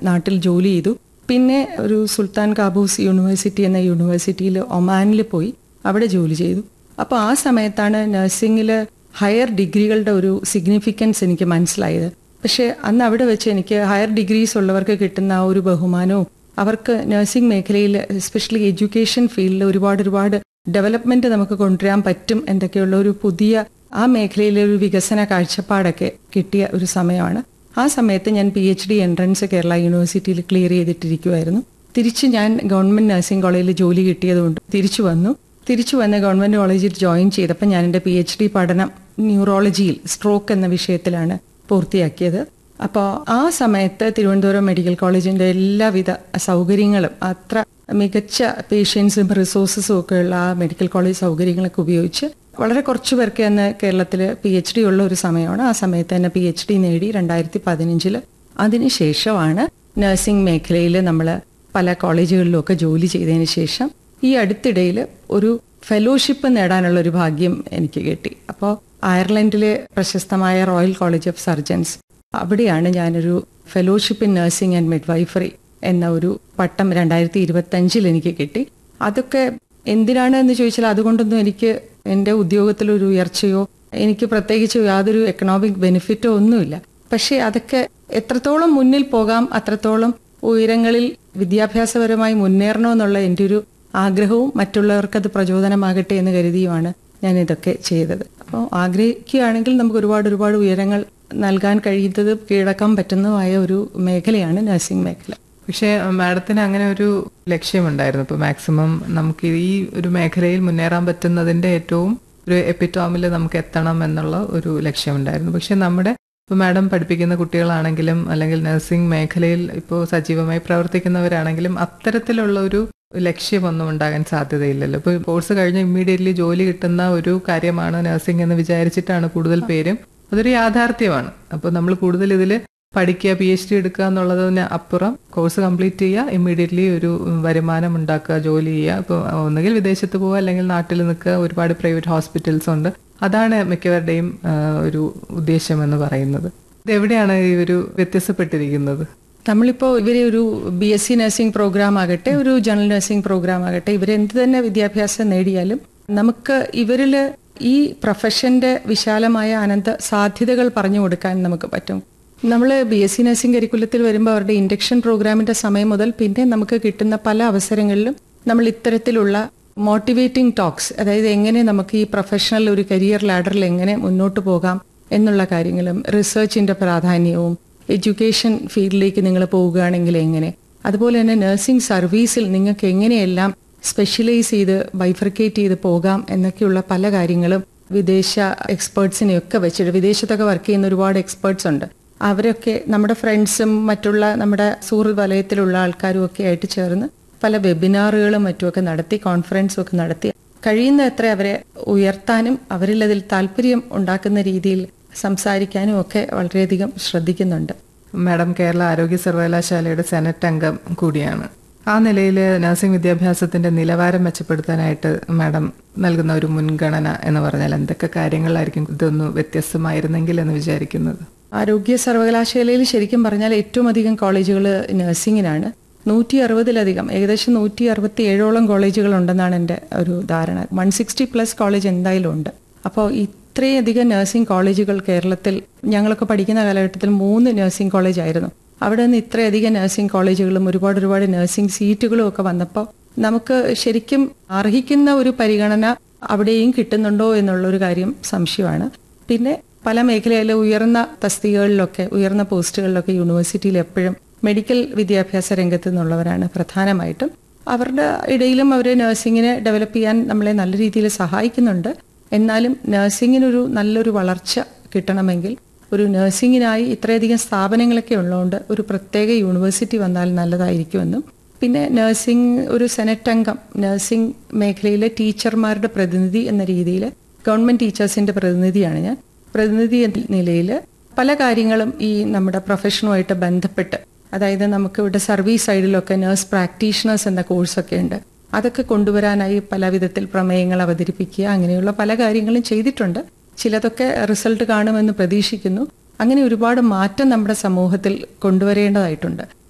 നാട്ടിൽ ജോലി ചെയ്തു പിന്നെ ഒരു സുൽത്താൻ കാബൂസ് യൂണിവേഴ്സിറ്റി എന്ന യൂണിവേഴ്സിറ്റിയിൽ ഒമാനിൽ പോയി അവിടെ ജോലി ചെയ്തു അപ്പോൾ ആ സമയത്താണ് നഴ്സിംഗിൽ ഹയർ ഡിഗ്രികളുടെ ഒരു സിഗ്നിഫിക്കൻസ് എനിക്ക് മനസ്സിലായത് പക്ഷേ അന്ന് അവിടെ വെച്ച് എനിക്ക് ഹയർ ഡിഗ്രീസ് ഉള്ളവർക്ക് കിട്ടുന്ന ആ ഒരു ബഹുമാനവും അവർക്ക് നഴ്സിംഗ് മേഖലയിൽ എസ്പെഷ്യലി എഡ്യൂക്കേഷൻ ഫീൽഡിൽ ഒരുപാട് ഒരുപാട് ഡെവലപ്മെന്റ് നമുക്ക് കൊണ്ടുവരാൻ പറ്റും എന്തൊക്കെയുള്ള ഒരു പുതിയ ആ മേഖലയിലെ ഒരു വികസന കാഴ്ചപ്പാടൊക്കെ കിട്ടിയ ഒരു സമയമാണ് ആ സമയത്ത് ഞാൻ P H D entrance Kerala യൂണിവേഴ്സിറ്റിയിൽ ക്ലിയർ ചെയ്തിട്ടിരിക്കുമായിരുന്നു തിരിച്ച് ഞാൻ ഗവൺമെന്റ് നഴ്സിംഗ് കോളേജിൽ ജോലി കിട്ടിയതുകൊണ്ട് തിരിച്ചു വന്നു തിരിച്ചു വന്ന് ഗവൺമെന്റ് കോളേജിൽ ജോയിൻ ചെയ്തപ്പോൾ ഞാൻ എൻ്റെ പി എച്ച് ഡി പഠനം ന്യൂറോളജിയിൽ സ്ട്രോക്ക് എന്ന വിഷയത്തിലാണ് പൂർത്തിയാക്കിയത് അപ്പോൾ ആ സമയത്ത് തിരുവനന്തപുരം മെഡിക്കൽ കോളേജിന്റെ എല്ലാവിധ സൗകര്യങ്ങളും അത്ര മികച്ച പേഷ്യൻസും റിസോഴ്സസും ഒക്കെ ഉള്ള ആ മെഡിക്കൽ കോളേജ് സൗകര്യങ്ങളൊക്കെ ഉപയോഗിച്ച് വളരെ കുറച്ചു പേർക്ക് അന്ന് കേരളത്തിൽ പി എച്ച് ഡി ഉള്ള ഒരു സമയമാണ് ആ സമയത്ത് തന്നെ പി എച്ച് ഡി നേടി രണ്ടായിരത്തി പതിനഞ്ചില് അതിനുശേഷമാണ് നഴ്സിംഗ് മേഖലയിൽ നമ്മൾ പല കോളേജുകളിലും ഒക്കെ ജോലി ചെയ്തതിന് ശേഷം ഈ അടുത്തിടയിൽ ഒരു ഫെലോഷിപ്പ് നേടാനുള്ള ഒരു ഭാഗ്യം എനിക്ക് കിട്ടി അപ്പോൾ അയർലൻഡിലെ പ്രശസ്തമായ റോയൽ കോളേജ് ഓഫ് സർജൻസ് അവിടെയാണ് ഞാനൊരു fellowship in nursing and midwifery എന്ന ഒരു പട്ടം രണ്ടായിരത്തി ഇരുപത്തി അഞ്ചിൽ എനിക്ക് കിട്ടി അതൊക്കെ എന്തിനാണ് എന്ന് ചോദിച്ചാൽ അതുകൊണ്ടൊന്നും എനിക്ക് എൻ്റെ ഉദ്യോഗത്തിലൊരു ഉയർച്ചയോ എനിക്ക് പ്രത്യേകിച്ച് യാതൊരു എക്കണോമിക് ബെനിഫിറ്റോ ഒന്നുമില്ല പക്ഷേ അതൊക്കെ എത്രത്തോളം മുന്നിൽ പോകാം അത്രത്തോളം ഉയരങ്ങളിൽ വിദ്യാഭ്യാസപരമായി മുന്നേറണമെന്നുള്ള എൻ്റെ ഒരു ആഗ്രഹവും മറ്റുള്ളവർക്ക് അത് പ്രചോദനമാകട്ടെ എന്ന് കരുതിയുമാണ് ഞാൻ ഇതൊക്കെ ചെയ്തത് അപ്പോൾ ആഗ്രഹിക്കുകയാണെങ്കിൽ നമുക്ക് ഒരുപാട് ഒരുപാട് ഉയരങ്ങൾ നൽകാൻ കഴിയുന്നത് കീഴടക്കാൻ പറ്റുന്നതുമായ ഒരു മേഖലയാണ് നഴ്സിംഗ് മേഖല പക്ഷേ മാഡത്തിന് അങ്ങനെ ഒരു ലക്ഷ്യമുണ്ടായിരുന്നു ഇപ്പോൾ മാക്സിമം നമുക്ക് ഈ ഒരു മേഖലയിൽ മുന്നേറാൻ പറ്റുന്നതിന്റെ ഏറ്റവും ഒരു എപ്പിറ്റോമിൽ നമുക്ക് എത്തണം എന്നുള്ള ഒരു ലക്ഷ്യമുണ്ടായിരുന്നു പക്ഷെ നമ്മുടെ ഇപ്പോൾ മാഡം പഠിപ്പിക്കുന്ന കുട്ടികളാണെങ്കിലും അല്ലെങ്കിൽ നഴ്സിംഗ് മേഖലയിൽ ഇപ്പോൾ സജീവമായി പ്രവർത്തിക്കുന്നവരാണെങ്കിലും അത്തരത്തിലുള്ള ഒരു ലക്ഷ്യമൊന്നും ഉണ്ടാകാൻ സാധ്യതയില്ലല്ലോ ഇപ്പോൾ കോഴ്സ് കഴിഞ്ഞ് ഇമ്മീഡിയറ്റ്ലി ജോലി കിട്ടുന്ന ഒരു കാര്യമാണ് നഴ്സിംഗ് എന്ന് വിചാരിച്ചിട്ടാണ് കൂടുതൽ പേരും അതൊരു യാഥാർത്ഥ്യമാണ് അപ്പോൾ നമ്മൾ കൂടുതൽ ഇതിൽ പഠിക്കുക പി എച്ച് ഡി എടുക്കുക എന്നുള്ളതിന് അപ്പുറം കോഴ്സ് കംപ്ലീറ്റ് ചെയ്യുക ഇമ്മീഡിയറ്റ്ലി ഒരു വരുമാനം ഉണ്ടാക്കുക ജോലി ചെയ്യുക ഇപ്പോൾ ഒന്നുകിൽ വിദേശത്ത് പോവുക അല്ലെങ്കിൽ നാട്ടിൽ നിൽക്കുക ഒരുപാട് പ്രൈവറ്റ് ഹോസ്പിറ്റൽസ് ഉണ്ട് അതാണ് മിക്കവരുടെയും ഒരു ഉദ്ദേശം എന്ന് പറയുന്നത് ഇതെവിടെയാണ് ഈ ഒരു വ്യത്യസ്തപ്പെട്ടിരിക്കുന്നത് നമ്മളിപ്പോൾ ഇവരെ ഒരു B S C nursing program ആകട്ടെ ഒരു ജനറൽ നഴ്സിംഗ് പ്രോഗ്രാം ആകട്ടെ ഇവരെന്ത് തന്നെ വിദ്യാഭ്യാസം നേടിയാലും നമുക്ക് ഇവരിൽ ഈ പ്രൊഫഷന്റെ വിശാലമായ അനന്ത സാധ്യതകൾ പറഞ്ഞു കൊടുക്കാൻ നമുക്ക് പറ്റും നമ്മൾ ബി എസ് സി നഴ്സിംഗ് കരിക്കുലത്തിൽ വരുമ്പോൾ അവരുടെ ഇൻഡക്ഷൻ പ്രോഗ്രാമിന്റെ സമയം മുതൽ പിന്നെ നമുക്ക് കിട്ടുന്ന പല അവസരങ്ങളിലും നമ്മൾ ഇത്തരത്തിലുള്ള മോട്ടിവേറ്റിംഗ് ടോക്സ് അതായത് എങ്ങനെ നമുക്ക് ഈ പ്രൊഫഷണൽ ഒരു കരിയർ ലാഡറിൽ എങ്ങനെ മുന്നോട്ട് പോകാം എന്നുള്ള കാര്യങ്ങളും റിസർച്ചിന്റെ പ്രാധാന്യവും എഡ്യൂക്കേഷൻ ഫീൽഡിലേക്ക് നിങ്ങൾ പോവുകയാണെങ്കിൽ എങ്ങനെ അതുപോലെ തന്നെ നഴ്സിംഗ് സർവീസിൽ നിങ്ങൾക്ക് എങ്ങനെയെല്ലാം സ്പെഷ്യലൈസ് ചെയ്ത് ബൈഫർക്കേറ്റ് ചെയ്ത് പോകാം എന്നൊക്കെയുള്ള പല കാര്യങ്ങളും വിദേശ എക്സ്പേർട്സിനെയൊക്കെ വെച്ചിട്ട് വിദേശത്തൊക്കെ വർക്ക് ചെയ്യുന്ന ഒരുപാട് എക്സ്പേർട്സ് ഉണ്ട് അവരൊക്കെ നമ്മുടെ ഫ്രണ്ട്സും മറ്റുള്ള നമ്മുടെ സുഹൃത്ത് വലയത്തിലുള്ള ആൾക്കാരും ഒക്കെ ആയിട്ട് ചേർന്ന് പല വെബിനാറുകളും മറ്റുമൊക്കെ നടത്തി കോൺഫറൻസും ഒക്കെ നടത്തി കഴിയുന്ന എത്ര അവരെ ഉയർത്താനും അവരിൽ അതിൽ താല്പര്യം ഉണ്ടാക്കുന്ന രീതിയിൽ സംസാരിക്കാനും ഒക്കെ വളരെയധികം ശ്രദ്ധിക്കുന്നുണ്ട് മാഡം കേരള ആരോഗ്യ സർവകലാശാലയുടെ സെനറ്റ് അംഗം കൂടിയാണ് ആ നിലയിൽ നഴ്സിംഗ് വിദ്യാഭ്യാസത്തിന്റെ നിലവാരം മെച്ചപ്പെടുത്താനായിട്ട് മാഡം നൽകുന്ന ഒരു മുൻഗണന എന്ന് പറഞ്ഞാൽ എന്തൊക്കെ കാര്യങ്ങളായിരിക്കും ഇതൊന്ന് വ്യത്യസ്തമായിരുന്നെങ്കിൽ എന്ന് വിചാരിക്കുന്നത് ആരോഗ്യ സർവകലാശാലയിൽ ശരിക്കും പറഞ്ഞാൽ ഏറ്റവും അധികം കോളേജുകൾ നഴ്സിംഗിനാണ് നൂറ്റി അറുപതിലധികം ഏകദേശം നൂറ്റി അറുപത്തി ഏഴോളം കോളേജുകൾ ഉണ്ടെന്നാണ് എൻ്റെ ഒരു ധാരണ വൺ സിക്സ്റ്റി പ്ലസ് കോളേജ് എന്തായാലും ഉണ്ട് അപ്പോൾ ഇത്രയധികം നഴ്സിംഗ് കോളേജുകൾ കേരളത്തിൽ ഞങ്ങളൊക്കെ പഠിക്കുന്ന കാലഘട്ടത്തിൽ മൂന്ന് നഴ്സിംഗ് കോളേജ് ആയിരുന്നു അവിടെ നിന്ന് ഇത്രയധികം നഴ്സിംഗ് കോളേജുകളും ഒരുപാട് ഒരുപാട് നഴ്സിംഗ് സീറ്റുകളും ഒക്കെ വന്നപ്പോൾ നമുക്ക് ശരിക്കും അർഹിക്കുന്ന ഒരു പരിഗണന അവിടെയും കിട്ടുന്നുണ്ടോ എന്നുള്ള ഒരു കാര്യം സംശയമാണ് പിന്നെ പല മേഖലയിലെ ഉയർന്ന തസ്തികകളിലൊക്കെ ഉയർന്ന പോസ്റ്റുകളിലൊക്കെ യൂണിവേഴ്സിറ്റിയിൽ എപ്പോഴും മെഡിക്കൽ വിദ്യാഭ്യാസ രംഗത്ത് നിന്നുള്ളവരാണ് പ്രധാനമായിട്ടും അവരുടെ ഇടയിലും അവർ നഴ്സിങ്ങിനെ ഡെവലപ്പ് ചെയ്യാൻ നമ്മളെ നല്ല രീതിയിൽ സഹായിക്കുന്നുണ്ട് എന്നാലും നഴ്സിങ്ങിനൊരു നല്ലൊരു വളർച്ച കിട്ടണമെങ്കിൽ ഒരു നഴ്സിങ്ങിനായി ഇത്രയധികം സ്ഥാപനങ്ങളൊക്കെ ഉള്ളതുകൊണ്ട് ഒരു പ്രത്യേക യൂണിവേഴ്സിറ്റി വന്നാൽ നല്ലതായിരിക്കുമെന്നും പിന്നെ നഴ്സിംഗ് ഒരു സെനറ്റ് അംഗം നഴ്സിംഗ് മേഖലയിലെ ടീച്ചർമാരുടെ പ്രതിനിധി എന്ന രീതിയിൽ ഗവൺമെന്റ് ടീച്ചേഴ്സിന്റെ പ്രതിനിധിയാണ് ഞാൻ പ്രതിനിധി എന്ന നിലയിൽ പല കാര്യങ്ങളും ഈ നമ്മുടെ പ്രൊഫഷനുമായിട്ട് ബന്ധപ്പെട്ട് അതായത് നമുക്ക് ഇവിടെ സർവീസ് സൈഡിലൊക്കെ നഴ്സ് പ്രാക്ടീഷണേഴ്സ് എന്ന കോഴ്സൊക്കെ ഉണ്ട് അതൊക്കെ കൊണ്ടുവരാനായി പല വിധത്തിൽ പ്രമേയങ്ങൾ അവതരിപ്പിക്കുക അങ്ങനെയുള്ള പല കാര്യങ്ങളും ചെയ്തിട്ടുണ്ട് ചിലതൊക്കെ റിസൾട്ട് കാണുമെന്ന് പ്രതീക്ഷിക്കുന്നു അങ്ങനെ ഒരുപാട് മാറ്റം നമ്മുടെ സമൂഹത്തിൽ കൊണ്ടുവരേണ്ടതായിട്ടുണ്ട്